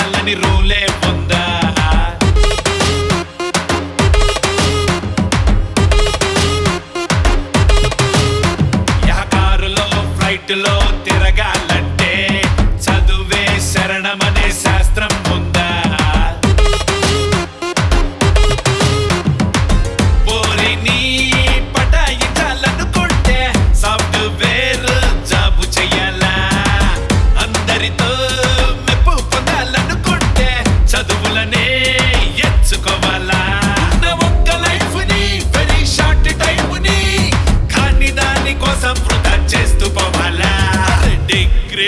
చెయ్యాలని రూలే ఉందా యా కారులో ఫ్లైట్ లో తిరగాలంటే చదువే శరణమనే శాస్త్రం ఉందా పోరిని పటాయించాలనుకుంటే సాఫ్ట్వేర్ జాబు చెయ్యాలా అందరితో మెప్పు పొందాలనుకుంటే చదువులనే ఎంచుకోవాలా ఉన్న ఒక్క లైఫ్ ని వెరీ షార్ట్ టైం ని కానీ దాని కోసం వృధా చేస్తూ పోవాలా డిగ్రీ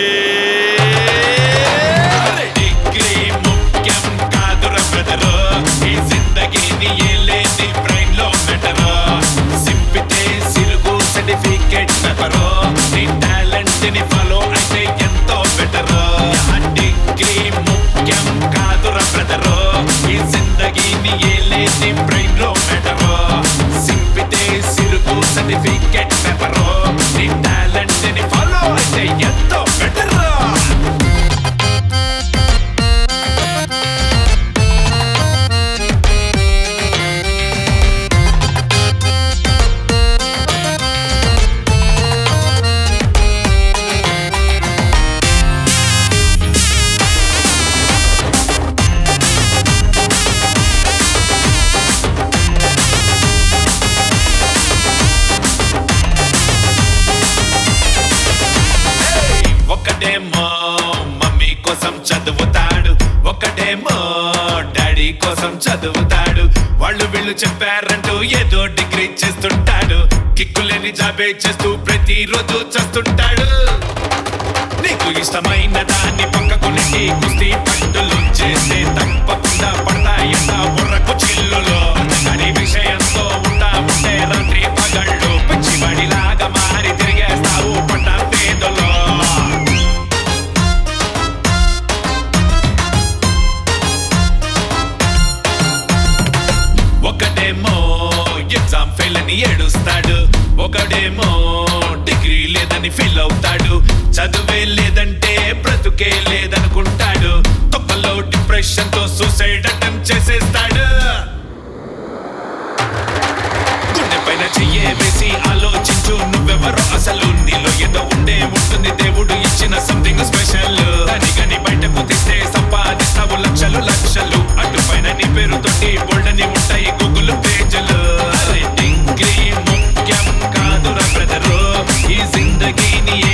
డిగ్రీ ముఖ్యం కాదురా బ్రదరు ఈ జిందగీని ఏలేని బ్రెయిన్ లో బెటరు సింపితే సిరుగు సర్టిఫికెట్ నెవరు నీ టాలెంట్ ని ఫాలో అయితే ఎంతో బెటరు డిగ్రీ ముఖ్యం కాదురా బ్రదరు ఈ జిందగీని ఏలేని బ్రెయిన్ లో బెటరు సింపితే సిరుగు సర్టిఫికెట్ నెవరు నీ టాలెంట్ ని ఫాలో అయితే ఎంతో బెటరు ఒకటేమో మమ్మీ కోసం చదువుతాడు ఒకటేమో డాడీ కోసం చదువుతాడు వాళ్ళు వీళ్ళు చెప్పారంటూ ఏదో డిగ్రీ చేస్తుంటాడు కిక్కులేని జాబే చేస్తూ ప్రతిరోజు చేస్తుంటాడు నీకు ఇష్టమైన దాన్ని పక్కకు నెట్టి కుస్తీ పండులు చేస్తే తప్పకుండా పడతాయంట బుర్రకు చిల్లులో అని విషయంతో ఉంటా ఉంటే రాత్రి పగళ్ళు పిచ్చివాడిలాగా మారి తిరిగేస్తావు పట్ట పేదలో ఒకటేమో ఎగ్జామ్ ఫెయిల్ అని ఏడుస్తాడు ఒకడేమో డిగ్రీ లేదని ఫీల్ అవుతాడు చదువే లేదంటే బ్రతుకే లేదనుకుంటాడు తొక్కలో డిప్రెషన్ తో సూసైడ్ అటెంప్ట్ చేసేస్తాడు గుండె పైన చెయ్యే వేసి ఆలోచించు నువ్వెవరో అసలు నీలో ఏదో ఉండే ఉంటుంది దేవుడు ఇచ్చిన సంథింగ్ స్పెషల్ అని కానీ బయటకు తీస్తే సంపాదిస్తావు లక్షలు లక్షలు అటు పైన నీ పేరుతోటి బోల్డని ఉంటాయి గూగుల్ పేజీలు అరే డిగ్రీ ముఖ్యం కాదురా బ్రదరు ఈ జిందగీని